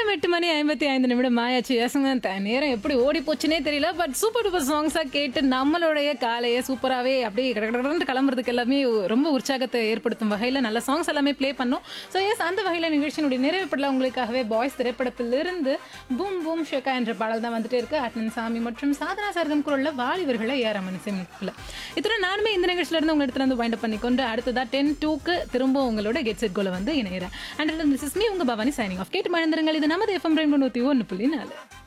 நேரம் எட்டு மணி ஐம்பத்தி ஐந்து நிமிடம் ஆயாச்சு ஏசுங்க த- நேரம் எப்படி ஓடி போச்சுனே தெரியல பட் சூப்பர் டூப்பர் சாங்ஸா கேட்டு நம்மளுடைய காலையை சூப்பராகவே அப்படியே கடற்கடன்னு கிளம்புறதுக்கு எல்லாமே ரொம்ப உற்சாகத்தை ஏற்படுத்தும் வகையில் நல்ல சாங்ஸ் எல்லாமே ப்ளே பண்ணோம் ஸோ எஸ் அந்த வகையில் நிகழ்ச்சியினுடைய நிறைவுப்படல உங்களுக்காகவே பாய்ஸ் திரைப்படத்திலிருந்து பூம் பூம் ஷேக்கா என்ற பாடல் தான் வந்துட்டே இருக்கு அட்னன் சாமி மற்றும் சாதனா சாரதம் குரல்ல வாலிபர்களை ஏறாமன் சேமிப்பில் இத்தனை நானுமே இந்த நிகழ்ச்சியில இருந்து உங்க இடத்துல இருந்து வைண்ட் பண்ணிக்கொண்டு அடுத்ததா டென் டூக்கு திரும்ப உங்களோட கெட் செட் கோல வந்து இணைகிறேன் அண்ட் திஸ் இஸ் மீ உங்க பவானி சைனிங் ஆஃப் கேட்டு மழந்திருங்கள் இது நமது எஃப்எம் ரெண்டு நூற்றி ஒன்று புள்ளி நாலு